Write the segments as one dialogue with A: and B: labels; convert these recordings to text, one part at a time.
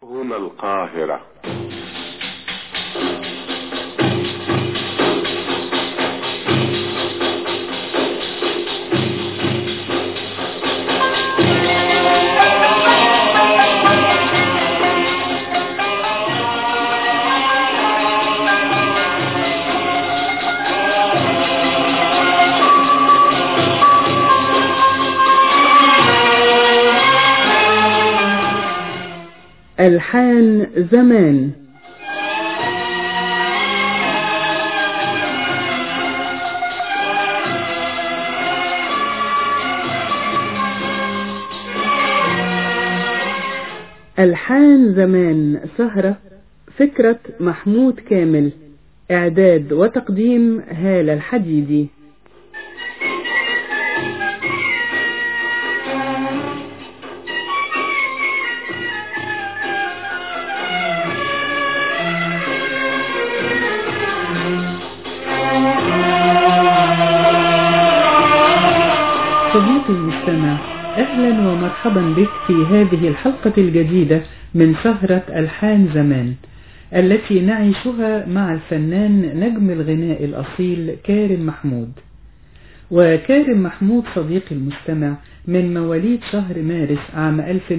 A: هنا القاهرة
B: ألحان زمان ألحان زمان سهرة فكرة محمود كامل إعداد وتقديم هالة الحديدي صديقي المستمع أهلا ومرحبا بك في هذه الحلقة الجديدة من سهرة ألحان زمان التي نعيشها مع الفنان نجم الغناء الأصيل كارم محمود وكارم محمود صديقي المستمع من مواليد شهر مارس عام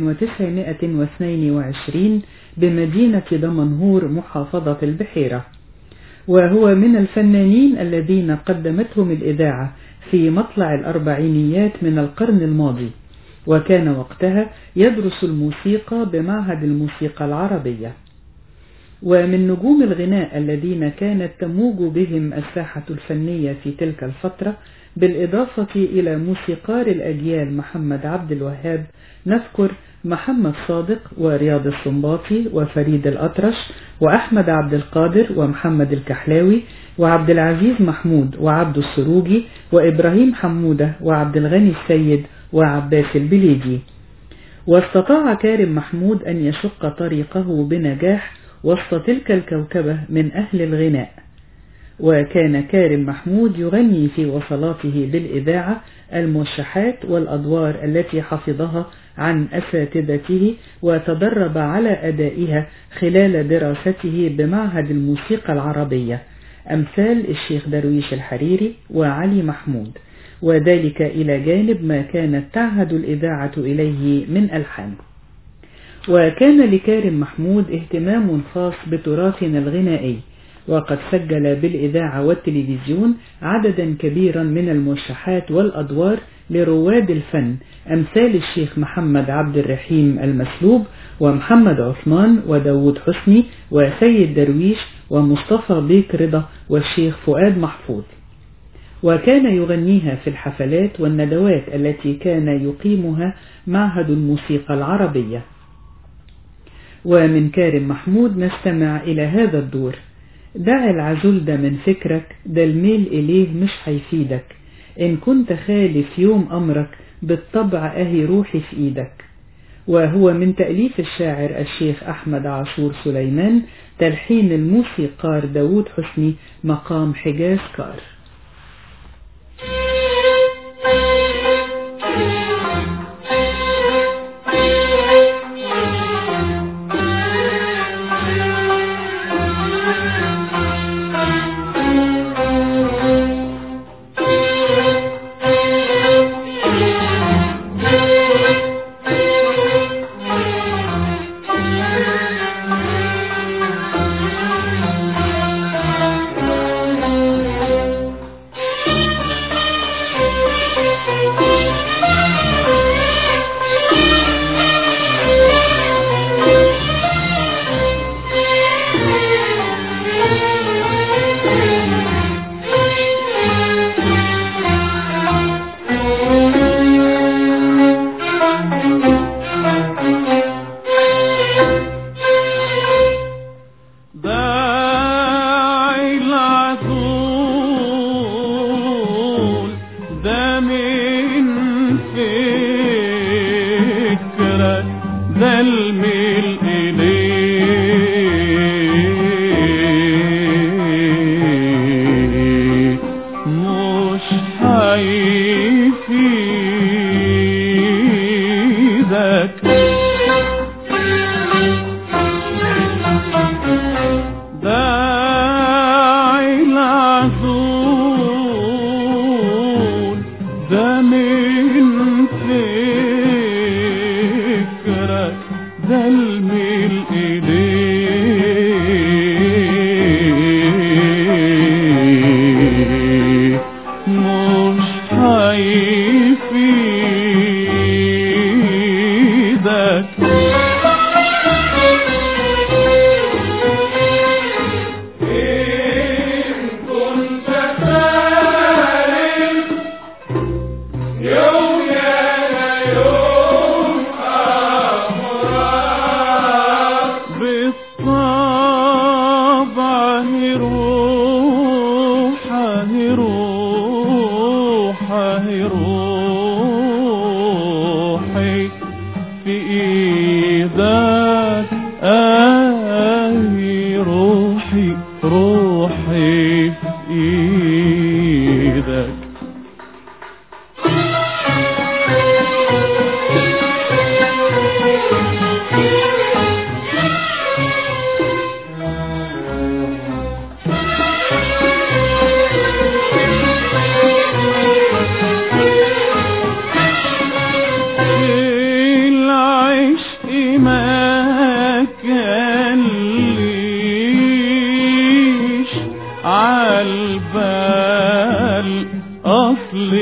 B: 1922 بمدينة دمنهور محافظة البحيرة وهو من الفنانين الذين قدمتهم الإذاعة في مطلع الأربعينيات من القرن الماضي وكان وقتها يدرس الموسيقى بمعهد الموسيقى العربية ومن نجوم الغناء الذين كانت تموج بهم الساحة الفنية في تلك الفترة بالإضافة إلى موسيقار الأجيال محمد عبد الوهاب نذكر محمد صادق ورياض السنباطي وفريد الأطرش وأحمد عبد القادر ومحمد الكحلاوي وعبد العزيز محمود وعبد السروجي وإبراهيم حمودة وعبد الغني السيد وعباس البليدي واستطاع كارم محمود أن يشق طريقه بنجاح وسط تلك الكوكبة من أهل الغناء وكان كارم محمود يغني في وصلاته بالإذاعة الموشحات والأدوار التي حفظها عن أساتذته وتدرب على أدائها خلال دراسته بمعهد الموسيقى العربية أمثال الشيخ درويش الحريري وعلي محمود وذلك إلى جانب ما كانت تعهد الإذاعة إليه من ألحان وكان لكارم محمود اهتمام خاص بتراثنا الغنائي وقد سجل بالإذاعة والتلفزيون عددا كبيرا من الموشحات والأدوار لرواد الفن أمثال الشيخ محمد عبد الرحيم المسلوب ومحمد عثمان وداود حسني وسيد درويش ومصطفى بيك رضا والشيخ فؤاد محفوظ وكان يغنيها في الحفلات والندوات التي كان يقيمها معهد الموسيقى العربية ومن كارم محمود نستمع إلى هذا الدور دع العزول ده من فكرك ده الميل إليه مش هيفيدك إن كنت خالف يوم أمرك بالطبع أهي روحي في إيدك وهو من تأليف الشاعر الشيخ أحمد عاشور سليمان تلحين الموسيقار داود حسني مقام حجاز كار
C: هيفيدك
A: استلمي الإيدين مش هيفيدك بالطبع هروح هروح هروحي في ايدك اي روحي روحي في ايدك العشق ما كان ليش عالبال أصل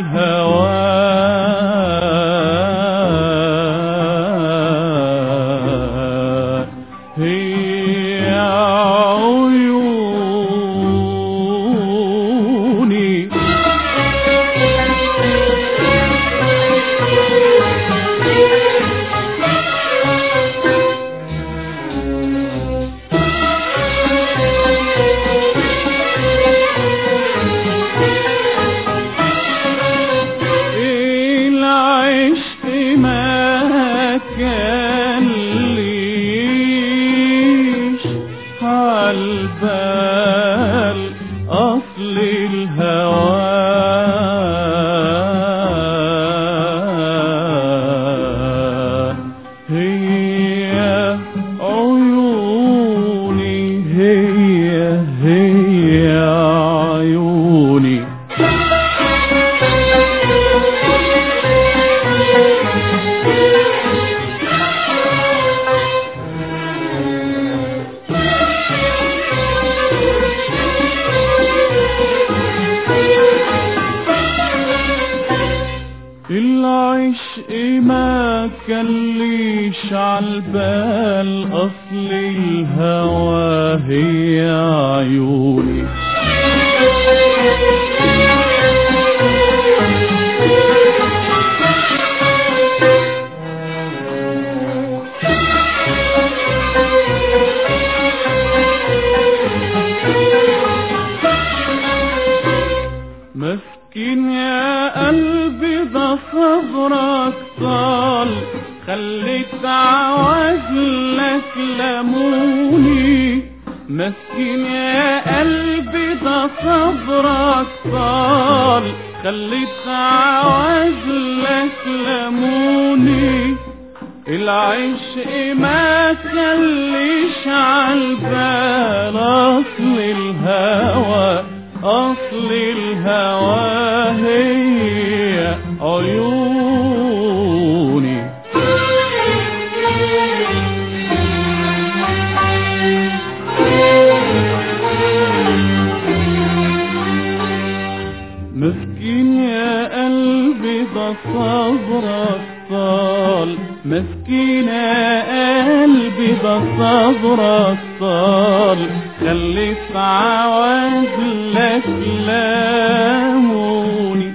A: الهوى هي عيوني العشق ما كان ليش عالبال أصل الهوى هي عيوني هي هي عيوني العشق ما كان ليش عالبال أصل الهوى هي عيوني مسكين يا قلبي ده صبرك طال خليت عوازلك لموني مسكين يا قلبي ده صبرك طال خليت عوازلك لموني العشق ما كلش عالبال اصل الهوى اصل الهوى هي عيوني مسكين يا قلبي ده صبرك طال مسكين يا قلبي ده صبرك طال خليت عوازلك لاموني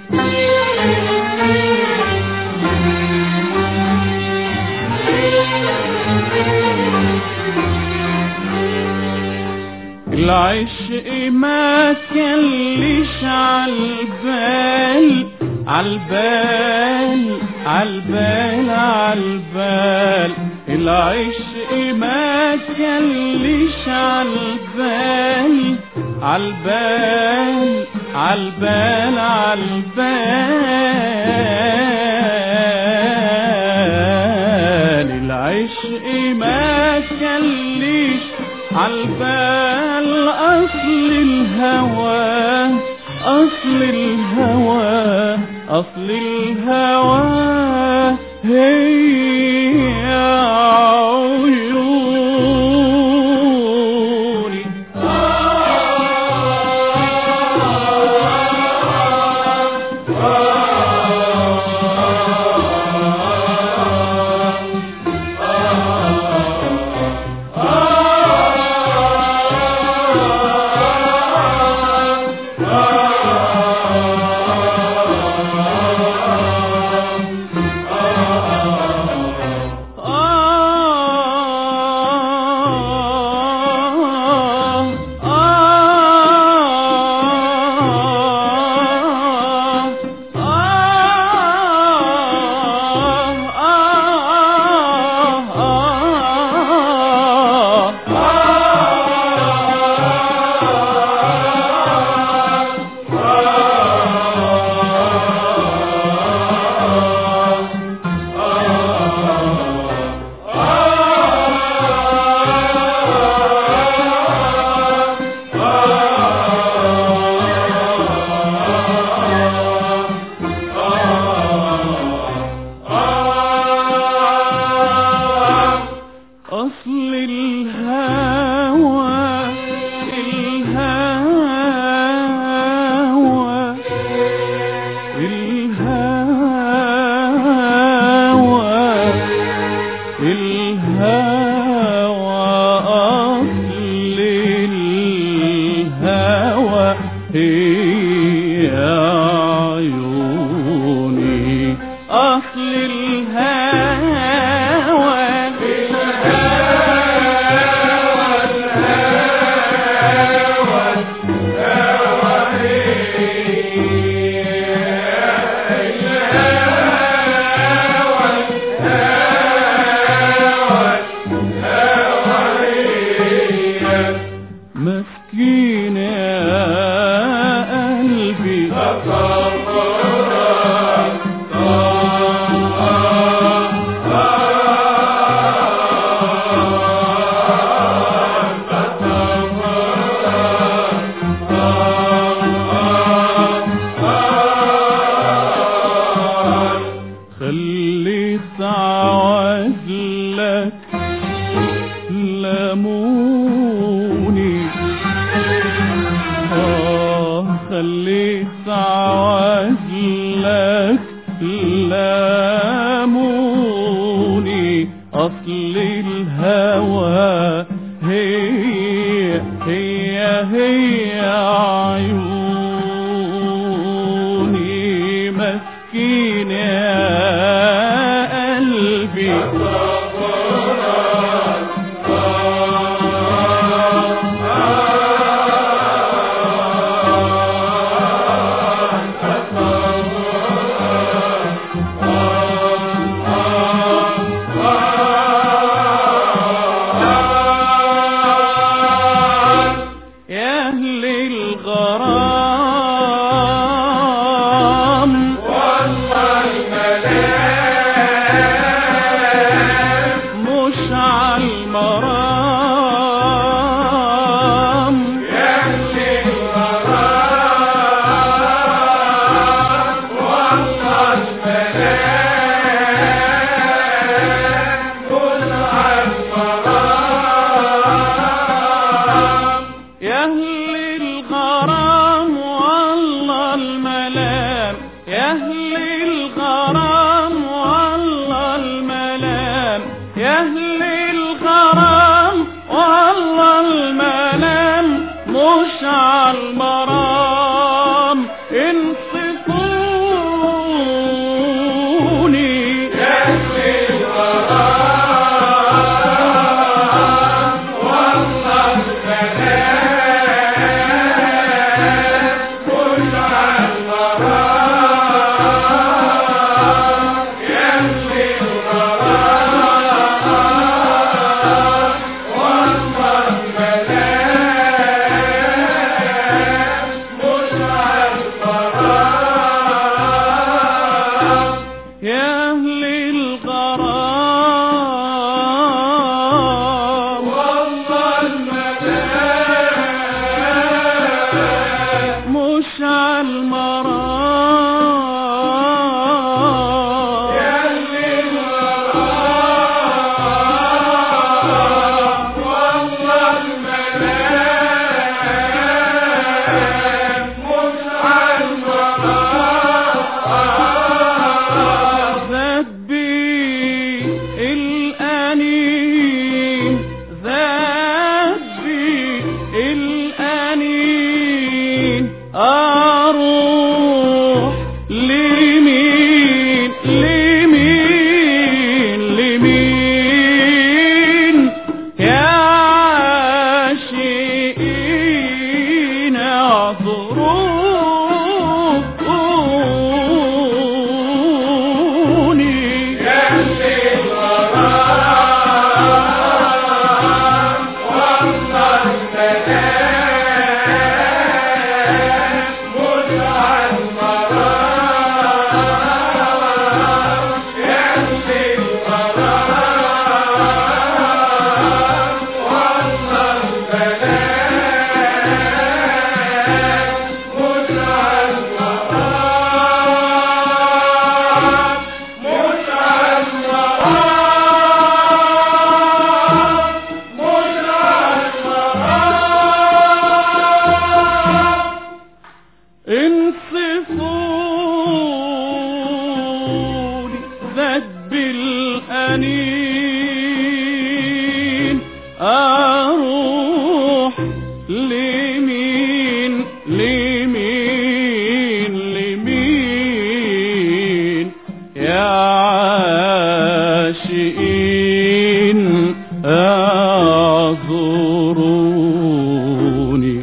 A: العشق ما كلش عالبال عالبال عالبال عالبال العشق ما كلش عالبال عالبال عالبال عالبال العشق ما كلش عالبال أصل الهوى أصل الهوى أصل الهوى هي أصل الهوى الهوى الهوى الهوى أصل الهوى هي عيوني أصل الهوى مسكين يا قلبي خليت عوزلك لموني آه خليت عوزلك لموني أصل الهوى هي هي هي عيوني مسكين يا قلبي يا أهل الغرام مش عالمرام يا أهل الغرام والله الملام يا أهل الغرام والله الملام يا أهل الغرام والله الملام مش عالمرام انصفوني يا يا أهل الغرام والله المدام مش عالمرام يا أهل الغرام والله المدام مش عالمرام ذبي الأنين ذبي الأنين أروح اروح لمين لمين لمين يا عاشقين اعذروني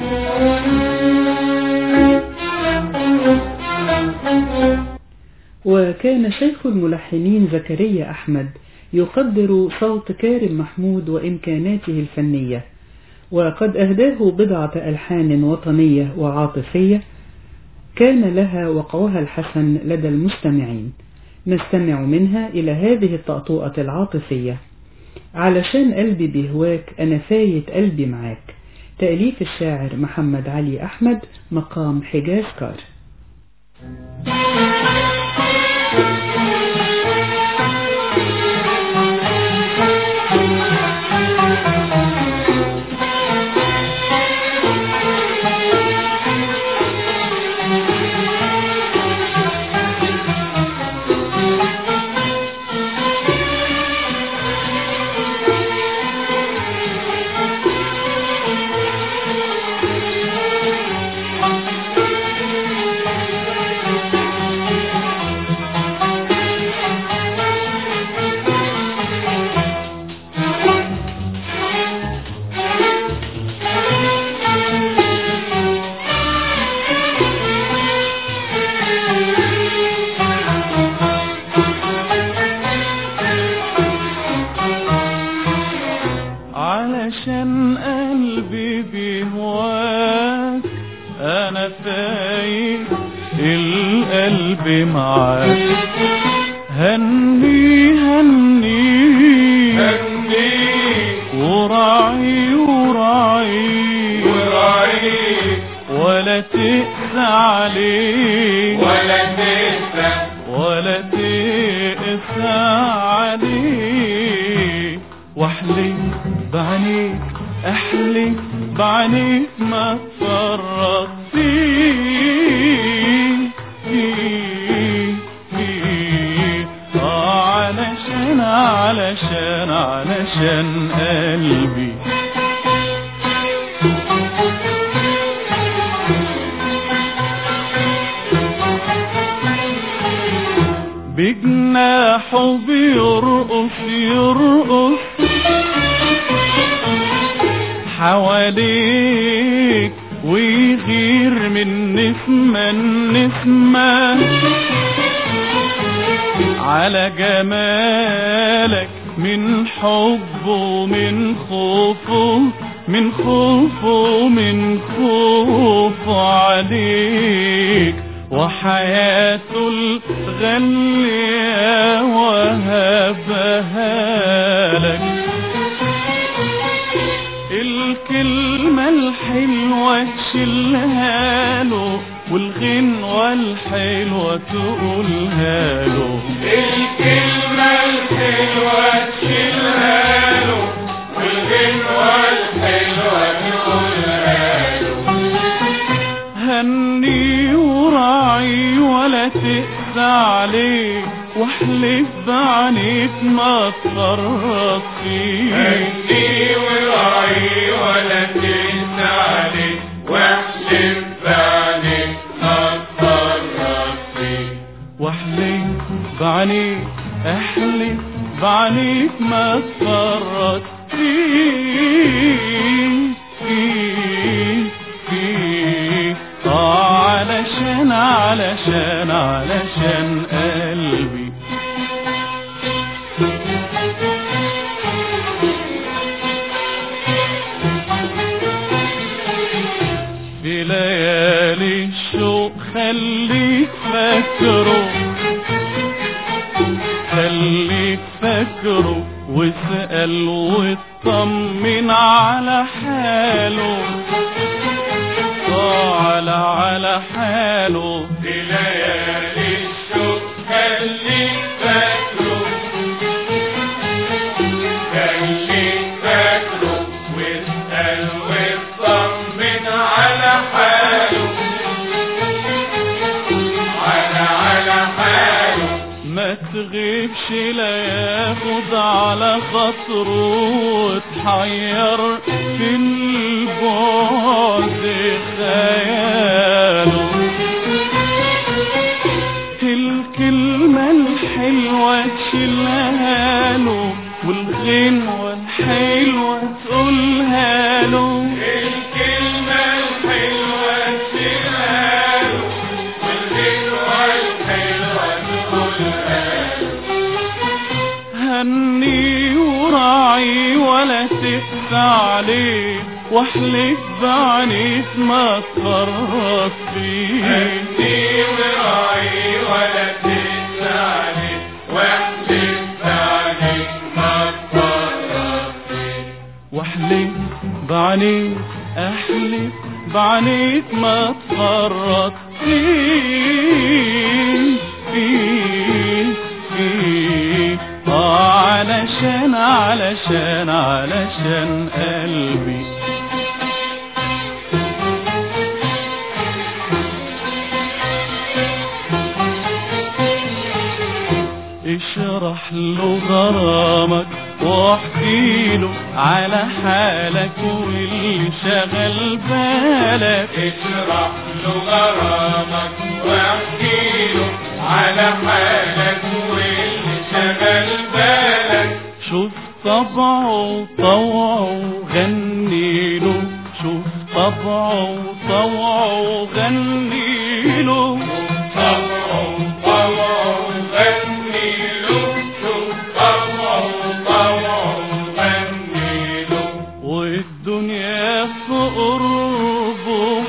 B: وكان شيخ الملحنين زكريا أحمد يقدر صوت كارم محمود وإمكاناته الفنية وقد أهداه بضعة ألحان وطنية وعاطفية كان لها وقعها الحسن لدى المستمعين نستمع منها إلى هذه الطأطوءة العاطفية علشان قلبي بيهواك أنا فايت قلبي معاك تأليف الشاعر محمد علي أحمد مقام حجاز كار
A: علشان قلبي بيهواك انا فايق القلب معاك هني هني
C: هني
A: وراعي وراعي
C: وراعي
A: ولا تقسى عليه
C: ولا تنسى
A: ولا تقسى عليه واحلف بعينيك احلف بعينيك ما تفرط فيه فيه فيه آه علشان علشان علشان قلبي بجناحه بيرقص يرقص حواليك ويغير من نسمة نسمة على جمالك من حبه من خوفه من خوفه من خوفه عليك وحياته الغالية وهبها لك الكلمة الحلوة تشيلها له والغنوة الحلوة تقولها له
C: الكلمة الحلوة تشيلها له والغنوة الحلوة تقولها له
A: هني وراعي ولا تقسى عليه واحلف بعينيك ما تفرط فيه
C: هني وراعي ولا تنسى عليه واحلف بعينيك ما تفرط فيه
A: واحلف بعينيك احلف بعينيك ما تفرط فيه فيه فيه آه علشان علشان علشان قلبي في ليالي الشوق خليك فاكره خليك فاكره واسأل واطمن على حاله آه على على حاله
C: في ليالي الشوق خليك فاكره خليك فاكره واسأل واطمن على حاله على على حاله
A: ما تغيبش لا ياخد على خاطره محير في البعد خياله الكلمة الحلوة تشيلها له والغنوة الحلوة تقولها له
C: الكلمة الحلوة تشيلها له والغنوة الحلوة تقولها له
A: هني وراعي ولا تخفى عليه واحلف بعينيك ما تفرط فيه
C: هدي وراعي ولا تنسى عليك واحلف عليك ما تفرط فيه
A: واحلف بعينيك احلف بعينيك ما تفرط فيه فيه فيه آه علشان علشان علشان قلبي اشرح له غرامك واحكي له على حالك واللي شغل بالك
C: اشرح له غرامك واحكي له على حالك واللي شغل بالك
A: شوف طبعه طوعه غني له شوف طبعه طوعه غني له
C: طوعه طوعه غني له شوف طوعه طوعه غني له
A: والدنيا في قربه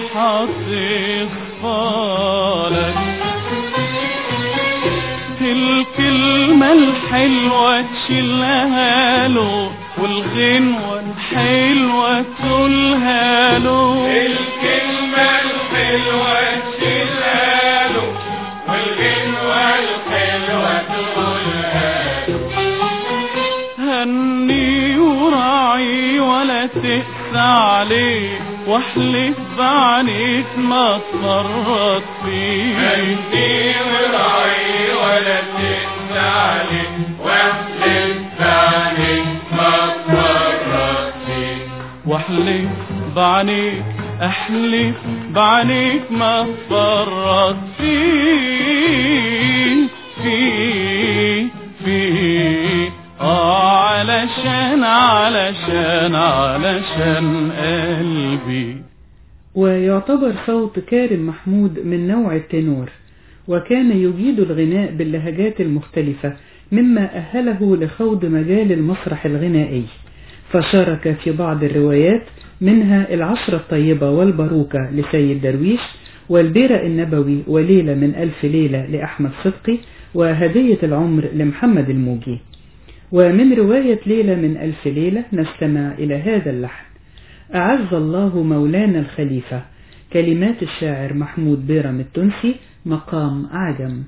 A: حتصفالك الكلمة الحلوة تشيلها له والغنوة الحلوة تقولها له
C: الكلمة الحلوة تشيلها له والغنوة الحلوة تقولها له
A: هني وراعي ولا تقسى عليه واحلف بعينيك ما تفرط فيه
C: هدي وراعي ولا تنسى عليك واحلف عليك ما تفرط فيه
A: واحلف بعينيك احلف بعينيك ما تفرط فيه فيه فيه آه علشان علشان علشان قلبي
B: ويعتبر صوت كارم محمود من نوع التنور وكان يجيد الغناء باللهجات المختلفة مما أهله لخوض مجال المسرح الغنائي فشارك في بعض الروايات منها العشرة الطيبة والبروكة لسيد درويش والبيرة النبوي وليلة من ألف ليلة لأحمد صدقي وهدية العمر لمحمد الموجي ومن رواية ليلة من ألف ليلة نستمع إلى هذا اللحن أعز الله مولانا الخليفة كلمات الشاعر محمود بيرم التونسي مقام أعجم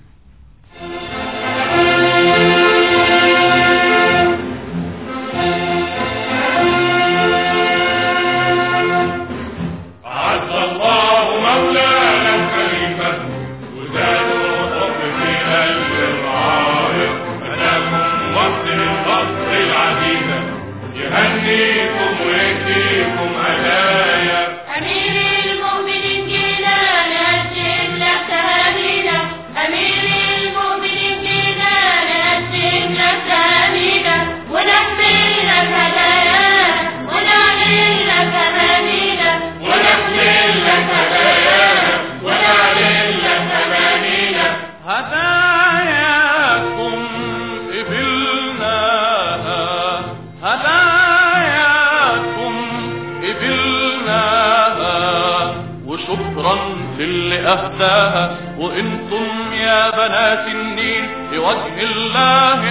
C: عز الله مولانا الخليفة وزادوا الحب في قلب الرعاية أتاكم وقت القصر العزيزة يهنيكم ويكفيكم هدايا
D: أمير المؤمنين جينا نقدم لك تهانينا أمير المؤمنين جينا نقدم لك تهانينا ونحمل لك هدايا ونعلن لك أمانينا
C: ونحمل لك هدايا ونعلن لك أمانينا
A: هداياكم قبلناها هداياكم قبلناها وشكرا للي أهداها وانتم يا بنات النيل بوجه الله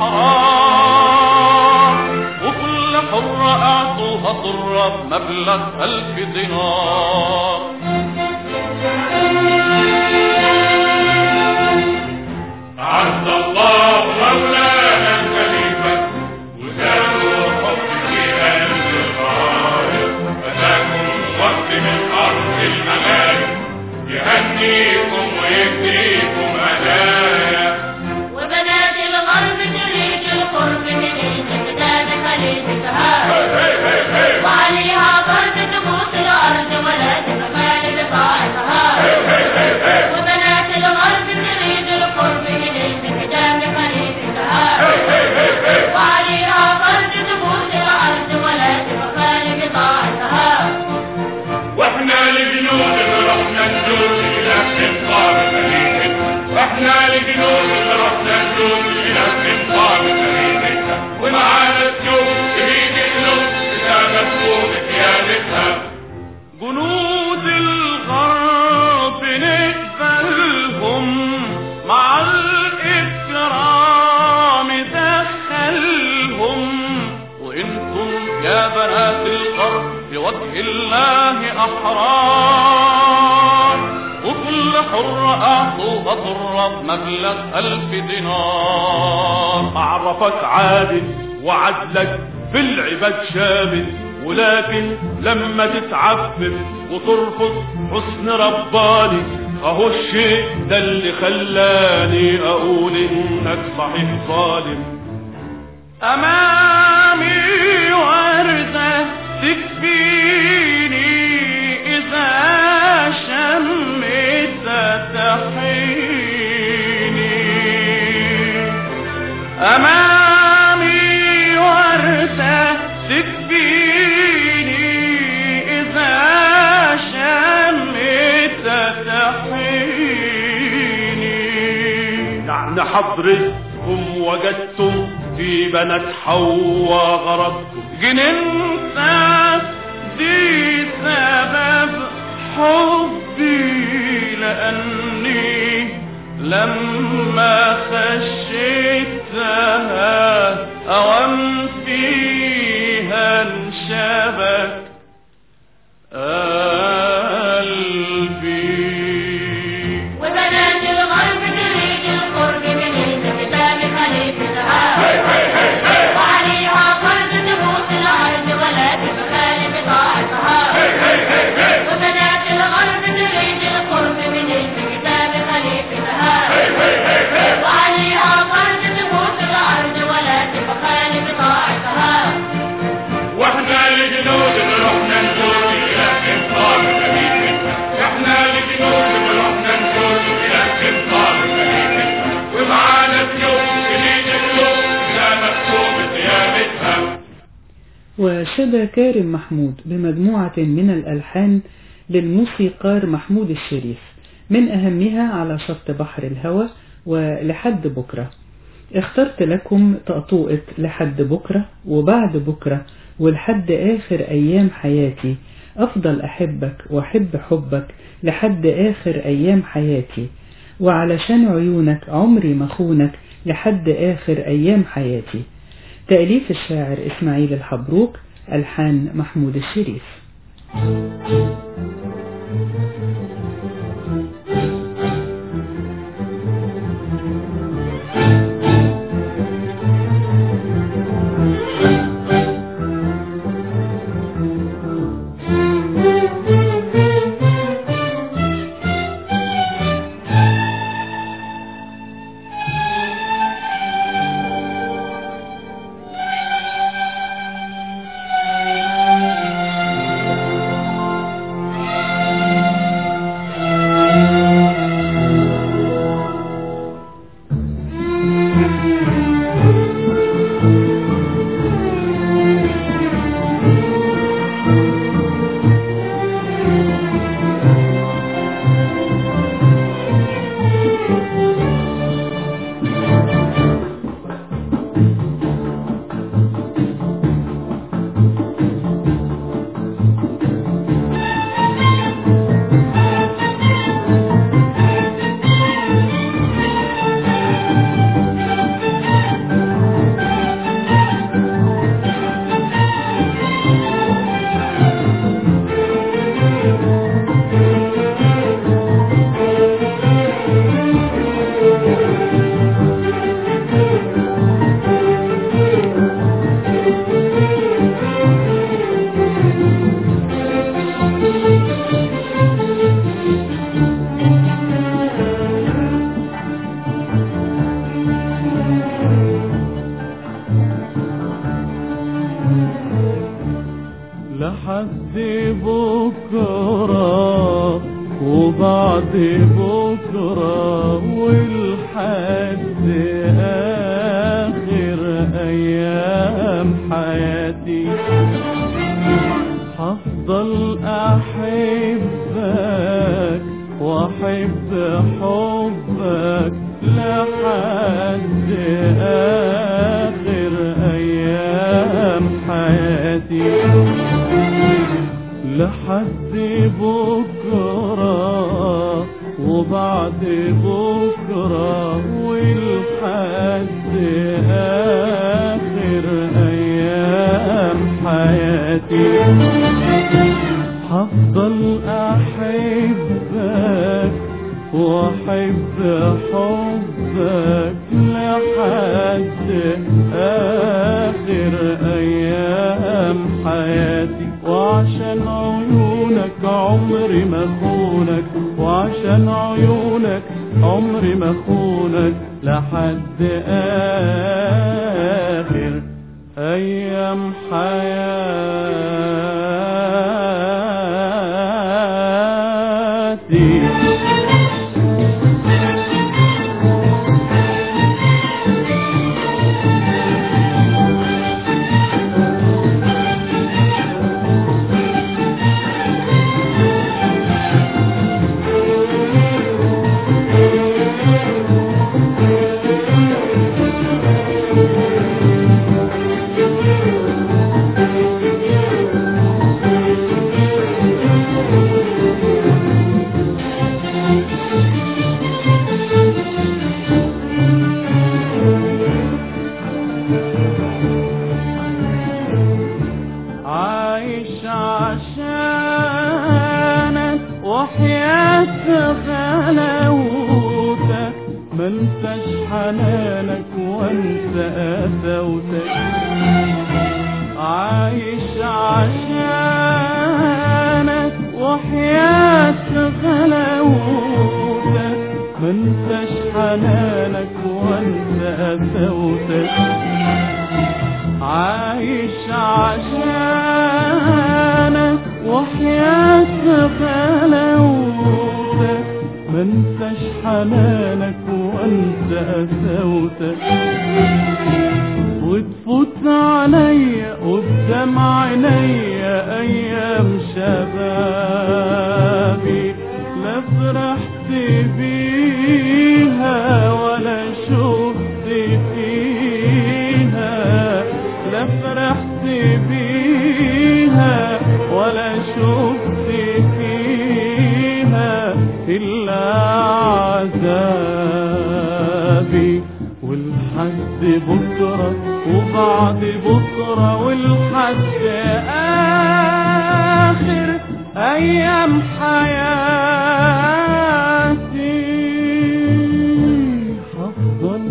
A: أحرار وكل حرة أعطوها ضرة بمبلغ ألف دينار
C: عز الله مولانا الخليفة وزادوا الحب في قلب الغاية أتاكم وقت من أرض المغارب يهنيكم ويهديكم هدايا
D: وبنات الغرب تريد القرب من الجداد خليفتها
A: بنات الغرب بوجه الله أحرار وكل حر أعطوها ضرة بمبلغ ألف دينار
C: أعرفك عادل وعدلك في العباد شامل ولكن لما تتعفف وترفض حسن رباني اهو الشيء ده اللي خلاني اقول انك صحيح ظالم
A: أمامي وردة تكفيني إذا شمت تحيني أمامي وردة تكفيني إذا شمت تحيني
C: يعني حضرتكم وجدتم في بنات حواء غرضكم
A: جننت دي سبب حبي لأني لما خشيتها أوام فيها انشبك قلبي
D: وبنات الغرب تريد القرب من الكتاب خليفتها وعليها فرض تبوس الأرض ولا تخالف طاعتها وبنات الغرب تريد القرب من الكتاب خليفتها وعليها فرض تبوس الأرض ولا تخالف طاعتها
C: واحنا لجنود رحنا نزور الى انصار خليفتنا احنا لجنود رحنا نزور الى انصار خليفتنا ومعانا سيوف جديد اليوم لا مكتوب قيامتها
B: وشد كارم محمود بمجموعة من الألحان للموسيقار محمود الشريف من أهمها على شط بحر الهوى ولحد بكرة اخترت لكم طقطوقة لحد بكرة وبعد بكرة ولحد آخر أيام حياتي أفضل أحبك وأحب حبك لحد آخر أيام حياتي وعلشان عيونك عمري ما خونك لحد آخر أيام حياتي تأليف الشاعر إسماعيل الحبروك ألحان محمود الشريف
A: لحد بكرة وبعد بكرة والحد آخر أيام حياتي هفضل أحبك وأحب حبك لحد آخر أيام حياتي لحد بكرة وبعد بكرة والحد آخر أيام حياتي هفضل احبك واحب حبك لحد اخر ايام حياتي وعشان عيونك عمري ما خونك وعشان عيونك عمري ما خونك لحد اخر ايام حياتي عايش عشانك وحياة غلاوتك ما انساش حنانك وانسى قساوتك عايش عشانك وحياة غلاوتك ما انساش حنانك وانسى قساوتك عايش عشانك وحياة غلاوتك منساش حنانك وانسى قساوتك وتفوت عليا قدام عينيا ايام شبابي لا فرحت بيها ولا شفت فيها لا فرحت بيها ولا شفت فيها إلا عذابي والحد بكرة وبعد بكرة والحد آخر أيام حياتي هفضل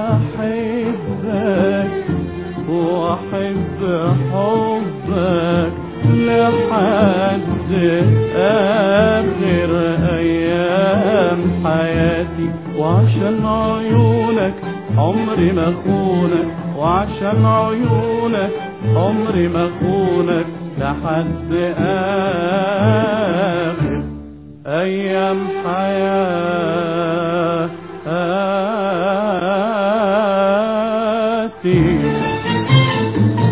A: أحبك واحب حبك لحد اخر ايام حياتي وعشان عيونك عمري ما خونك وعشان عيونك عمري ما خونك لحد اخر ايام حياتي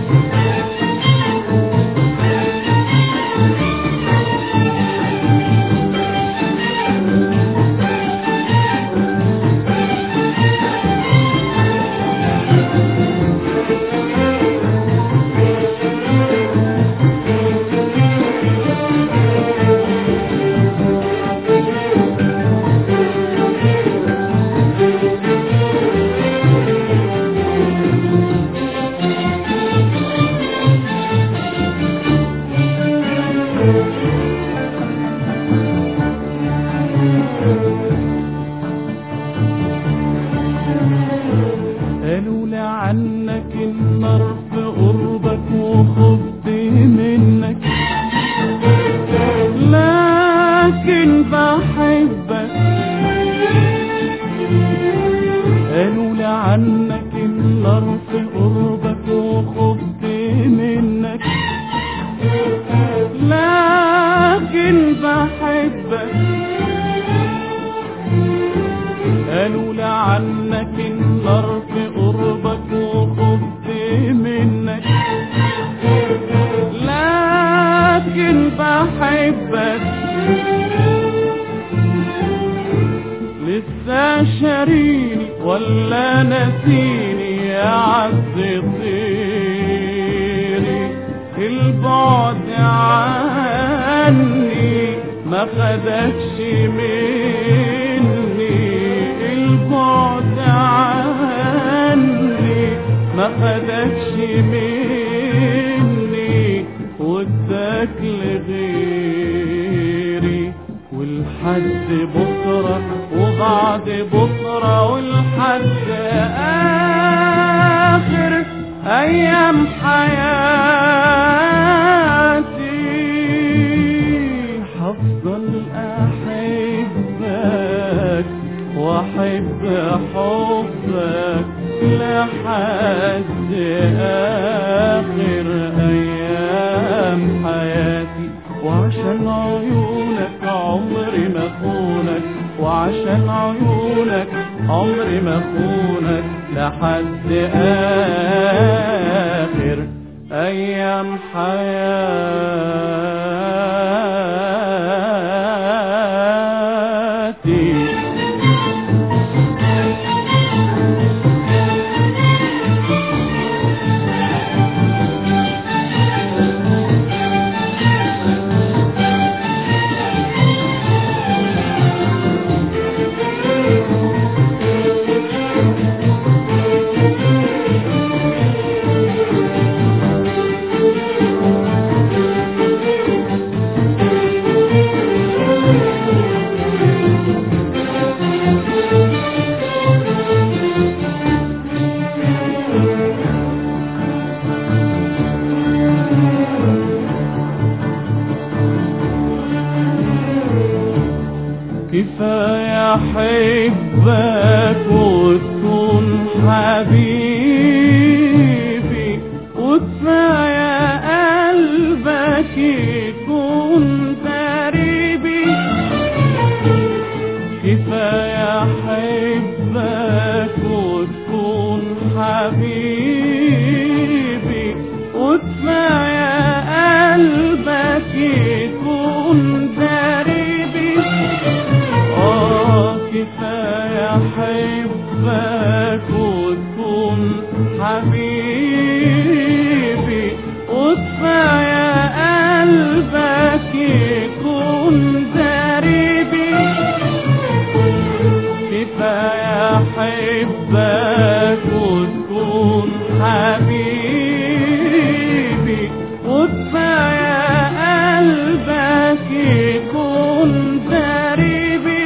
A: قالوا لي عنك النار في قربك وخفت منك لكن بحبك قالوا لي عنك النار في قربك وخفت منك لكن بحبك قالوا لي عنك النار في قربك وخفت منك لكن بحبك لسه شاريني ولا نسيني يا عز طيري البعد عني ما خدكش مني البعد عني ما خدكش مني لحد بكرة وبعد بكرة ولحد آخر أيام حياتي هفضل أحبك وأحب حبك لحد آخر أيام حياتي وعشان عيونك عمري ما خونك وعشان عيونك عمري ما خونك لحد آخر أيام حياتي كفاية أحبك وتكون حبيبي وكفاية قلبك يكون قريبي كفاية أحبك وتكون حبيبي وكفاية قلبك يكون قريبي آه كفاية أحبك وتكون حبيبي وكفاية قلبك يكون قريبي كفاية أحبك وتكون حبيبي وكفاية قلبك يكون قريبي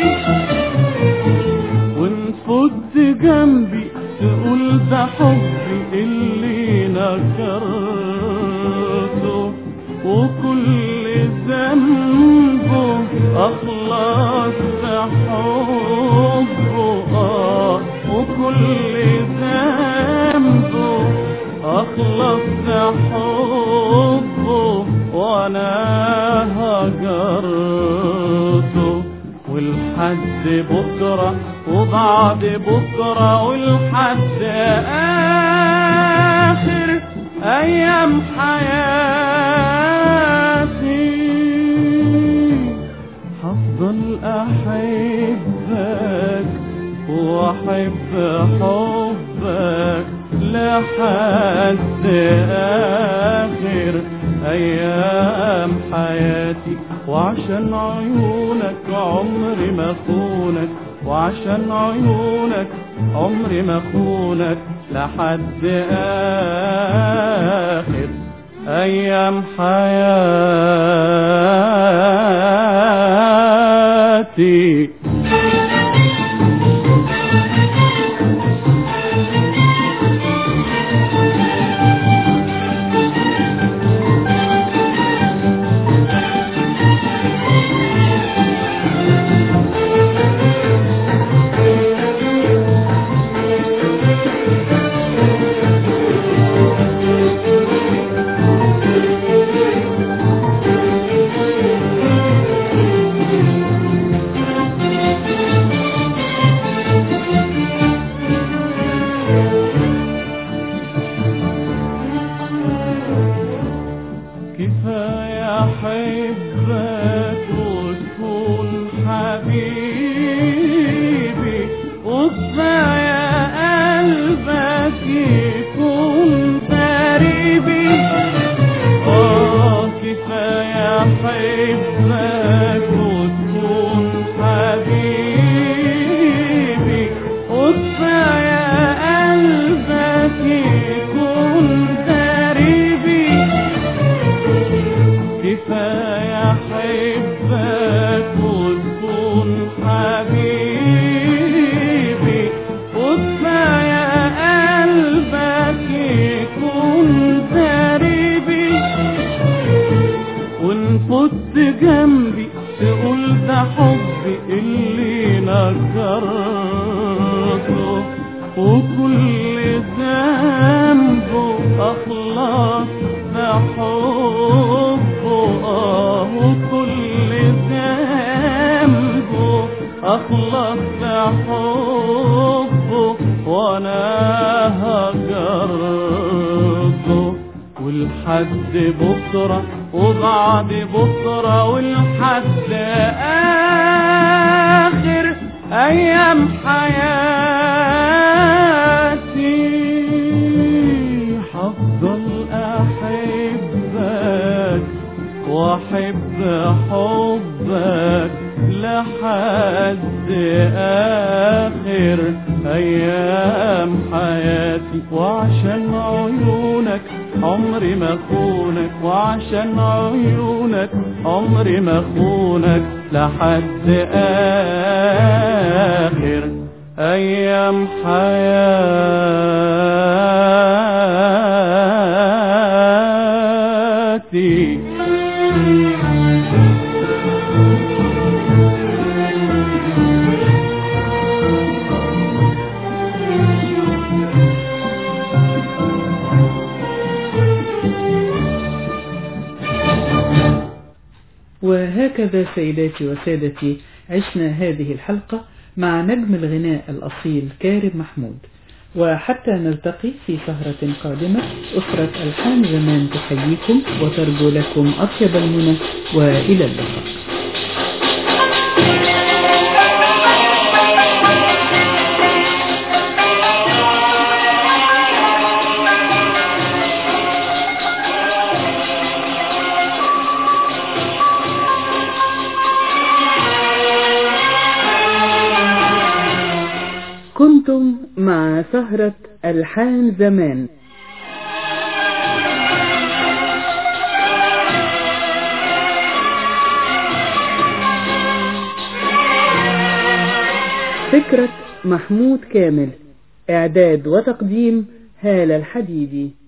A: ونفوت جنبي تقول ده حبي اللي نكرته وكل ذنبه أخلص حبه آه وكل ذنبه أخلص حبه وأنا هجرته والحد بكرة وبعد بكرة والحد آخر أيام حياتي هفضل أحبك وأحب حبك لحد آخر أيام حياتي وعشان عيونك عمري ما خونك وعشان عيونك عمري ما خونك لحد آخر أيام حياتي كفاية أحبك وتكون حبيبي وكفاية قلبك يكون قريبي آه كفاية أحبك وتكون حبيبي وكفاية قلبك يكون قريبي كفاية أحبك وتكون فت جنبي تقول ده حبي اللي نكرته وكل ذنبه أخلص بحبه آه وكل ذنبه أخلص بحبه وأنا هجرته ولحد بكرة وبعد بكرة ولحد آخر أيام حياتي هفضل أحبك وأحب حبك لحد آخر أيام حياتي وعشان عيونك عمري ما خونك وعشان عيونك عمري ما خونك لحد آخر أيام حياتي
B: وهكذا سيداتي وسادتي عشنا هذه الحلقة مع نجم الغناء الأصيل كارم محمود وحتى نلتقي في سهرة قادمة أسرة ألحان زمان تحييكم وترجو لكم أطيب المنى وإلى اللقاء كنتم مع سهرة ألحان زمان فكرة محمود كامل إعداد وتقديم هالة الحديدي